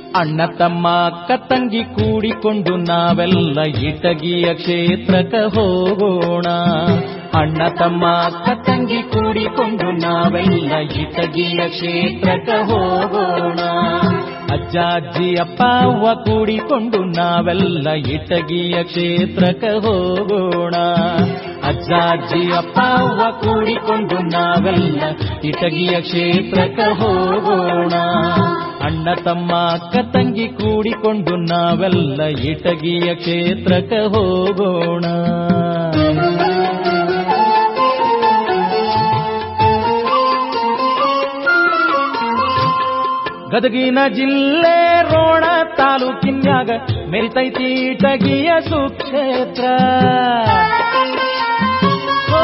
ಅಣ್ಣ ತಮ್ಮ ಅಕ್ಕ ತಂಗಿ ಕೂಡಿಕೊಂಡು ನಾವೆಲ್ಲ ಇಟಗಿಯ ಕ್ಷೇತ್ರಕ್ಕ ಹೋಗೋಣ ಅಣ್ಣ ತಮ್ಮ ಅಕ್ಕ ತಂಗಿ ಕೂಡಿಕೊಂಡು ನಾವೆಲ್ಲ ಇಟಗಿಯ ಕ್ಷೇತ್ರಕ್ಕ ಹೋಗೋಣ ಅಜ್ಜ ಅಜ್ಜಿ ಅಪ್ಪ ಅವ್ವ ಕೂಡಿಕೊಂಡು ನಾವೆಲ್ಲ ಇಟಗಿಯ ಕ್ಷೇತ್ರಕ್ಕ ಹೋಗೋಣ ಅಜ್ಜ ಅಜ್ಜಿ ಅಪ್ಪ ಅವ್ವ ಕೂಡಿಕೊಂಡು ನಾವೆಲ್ಲ ಇಟಗಿಯ ಕ್ಷೇತ್ರಕ್ಕ ಹೋಗೋಣ ಅಣ್ಣ ತಮ್ಮ ಅಕ್ಕ ತಂಗಿ ಕೂಡಿಕೊಂಡು ನಾವೆಲ್ಲ ಇಟಗಿಯ ಕ್ಷೇತ್ರಕ್ಕ ಹೋಗೋಣ ಗದಗಿನ ಜಿಲ್ಲೆ ರೋಣ ತಾಲೂಕಿನ್ಯಾಗ ಮೆರಿತೈತಿ ಇಟಗಿಯ ಸುಕ್ಷೇತ್ರ ಓ,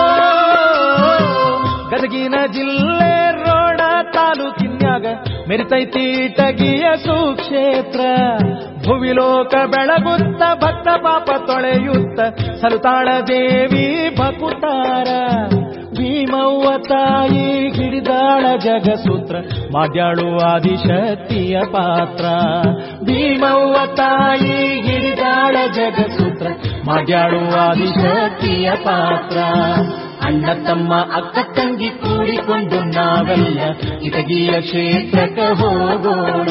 ಗದಗಿನ ಜಿಲ್ಲೆ ರೋಣ ತಾಲೂಕಿನ್ಯಾಗ ಮೆರಿತೈತಿ ಇಟಗಿಯ ಸುಕ್ಷೇತ್ರ ಭುವಿಲೋಕ ಬೆಳಗುತ್ತ ಭಕ್ತ ಪಾಪ ತೊಳೆಯುತ್ತ ಸಲುತಾಳ ದೇವಿ ಬಕುತಾರ ಭೀಮವ್ವ ತಾಯಿ ಹಿಡಿದಾಳ ಜಗಸೂತ್ರ ಮಾಡ್ಯಾಳು ಆದಿಶಕ್ತಿಯ ಪಾತ್ರ ಭೀಮವ್ವ ತಾಯಿ ಹಿಡಿದಾಳ ಜಗಸೂತ್ರ ಮಾಡ್ಯಾಳು ಆದಿಶಕ್ತಿಯ ಪಾತ್ರ ಅಣ್ಣ ತಮ್ಮ ಅಕ್ಕ ತಂಗಿ ಕೂಡಿಕೊಂಡು ನಾವೆಲ್ಲ ಇಟಗಿಯ ಕ್ಷೇತ್ರಕ್ಕ ಹೋಗೋಣ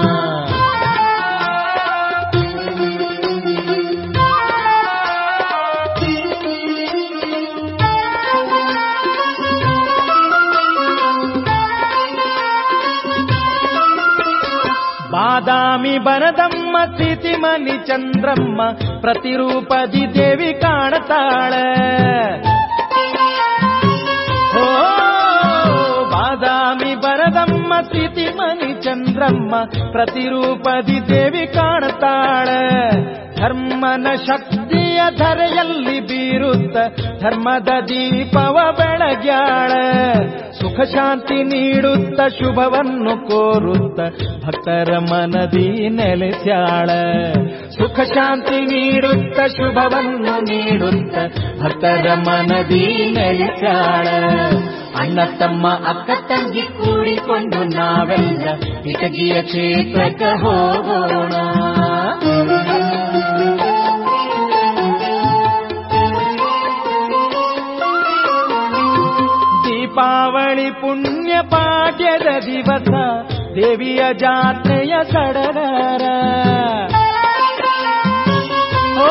ಬಾದಾಮಿ ಬನದಮ್ಮ ಸ್ಥಿತಿಮನಿ ಚಂದ್ರಮ್ಮ ಪ್ರತಿರೂಪದಿ ದೇವಿ ಕಾಣತಾಳ ಓ ಬಾದಾಮಿ ಬರದಮ್ಮ ಸ್ಥಿತಿಮನಿ ಚಂದ್ರಮ್ಮ ಪ್ರತಿರೂಪದಿ ದೇವಿ ಕಾಣತಾಳ ಧರ್ಮನ ಶಕ್ತಿಯ ಧರೆಯಲ್ಲಿ ಬೀರುತ್ತ ಧರ್ಮದ ದೀಪವ ಬೆಳಗ್ಯಾಳ ಸುಖ ಶಾಂತಿ ನೀಡುತ್ತ ಶುಭವನ್ನು ಕೋರುತ್ತ ಭಕ್ತರ ಮನದಿ ನೆಲೆಸ್ಯಾಳ ಸುಖ ಶಾಂತಿ ನೀಡುತ್ತ ಶುಭವನ್ನು ನೀಡುತ್ತ ಭಕ್ತರ ಮನದಿ ನೆಲೆಸ್ಯಾಳ ಅಣ್ಣ ತಮ್ಮ ಅಕ್ಕ ತಂಗಿ ಕೂಡಿಕೊಂಡು ನಾವೆಲ್ಲ ಇಟಗಿಯ ಕ್ಷೇತ್ರಕ್ಕೆ ಹೋಗೋಣ ದೀಪಾವಳಿ ಪುಣ್ಯ ಪಾಡ್ಯದ ದಿವಸ ದೇವಿಯ ಜಾತ್ರೆಯ ಸಡಗರ ಓ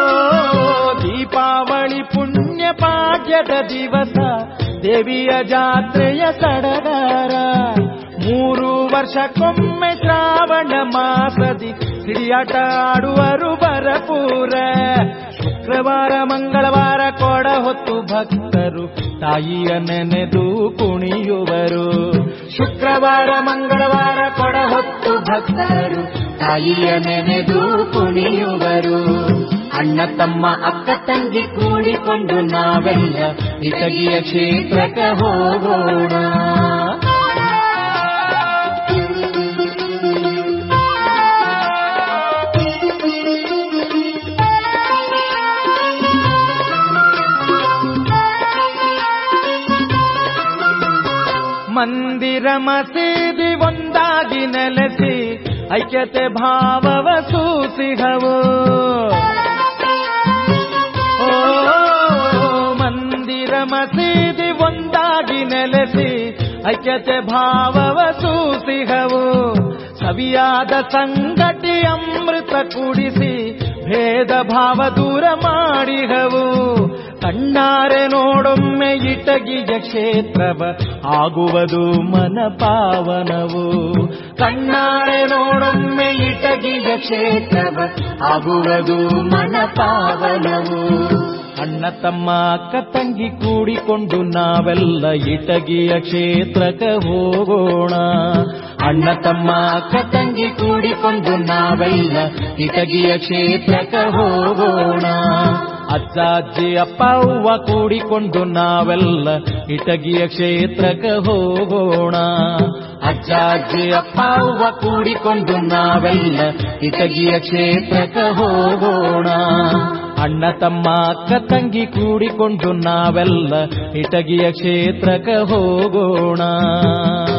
ದೀಪಾವಳಿ ಪುಣ್ಯ ಪಾಡ್ಯದ ದಿವಸ ದೇವಿಯ ಜಾತ್ರೆಯ ಸಡಗರ ಮೂರು ವರ್ಷಕ್ಕೊಮ್ಮೆ ಶ್ರಾವಣ ಮಾಸದಿ ಸಿಡಿಯಾಟ ಆಡುವರು ಬರಪೂರ ಶುಕ್ರವಾರ ಮಂಗಳವಾರ ಕೊಡ ಹೊತ್ತು ಭಕ್ತರು ತಾಯಿಯ ನೆನೆದು ಕುಣಿಯುವರು ಶುಕ್ರವಾರ ಮಂಗಳವಾರ ಕೊಡ ಹೊತ್ತು ಭಕ್ತರು ತಾಯಿಯ ನೆನೆದು ಕುಣಿಯುವರು ಅಣ್ಣ ತಮ್ಮ ಅಕ್ಕ ತಂಗಿ ಕೂಡಿಕೊಂಡು ನಾವೆಲ್ಲ ಇಟಗಿಯ ಕ್ಷೇತ್ರಕ್ಕೆ ಹೋಗೋಣ ಮಂದಿರ ಮಸೀದಿ ಒಂದಾಗಿ ನೆಲೆಸಿ ಐಕ್ಯತೆ ಭಾವವ ಸೂಸಿಹವು ಓ ಮಂದಿರ ಮಸೀದಿ ಒಂದಾಗಿ ನೆಲೆಸಿ ಐಕ್ಯತೆ ಭಾವವ ಸೂಸಿಹವು ಸವಿಯಾದ ಸಂಗತಿ ಅಮೃತ ಕುಡಿಸಿ ಭೇದ ಭಾವ ದೂರ ಮಾಡಿಹವು ಕಣ್ಣಾರೆ ನೋಡೊಮ್ಮೆ ಇಟಗಿಯ ಕ್ಷೇತ್ರವ ಆಗುವುದು ಮನ ಪಾವನವು ಕಣ್ಣಾರೆ ನೋಡೊಮ್ಮೆ ಇಟಗಿಯ ಕ್ಷೇತ್ರವ ಆಗುವುದು ಮನ ಪಾವನವು ಅಣ್ಣ ತಮ್ಮ ಅಕ್ಕ ತಂಗಿ ಕೂಡಿಕೊಂಡು ನಾವೆಲ್ಲ ಇಟಗಿಯ ಕ್ಷೇತ್ರಕ್ಕೆ ಹೋಗೋಣ ಅಣ್ಣ ತಮ್ಮ ಅಕ್ಕ ತಂಗಿ ಕೂಡಿಕೊಂಡು ನಾವೆಲ್ಲ ಇಟಗಿಯ ಕ್ಷೇತ್ರಕ್ಕೆ ಹೋಗೋಣ ಅಜ್ಜ ಅಜ್ಜಿ ಅಪ್ಪ ಅವ್ವ ಕೂಡಿಕೊಂಡು ನಾವೆಲ್ಲ ಇಟಗಿಯ ಕ್ಷೇತ್ರಕ್ಕೆ ಹೋಗೋಣ ಅಜ್ಜ ಅಜ್ಜಿ ಅಪ್ಪ ಅವ್ವ ಕೂಡಿಕೊಂಡು ನಾವೆಲ್ಲ ಇಟಗಿಯ ಕ್ಷೇತ್ರಕ್ಕೆ ಹೋಗೋಣ ಅಣ್ಣ ತಮ್ಮ ಅಕ್ಕ ತಂಗಿ ಕೂಡಿಕೊಂಡು ನಾವೆಲ್ಲ ಇಟಗಿಯ ಕ್ಷೇತ್ರಕ್ಕೆ ಹೋಗೋಣ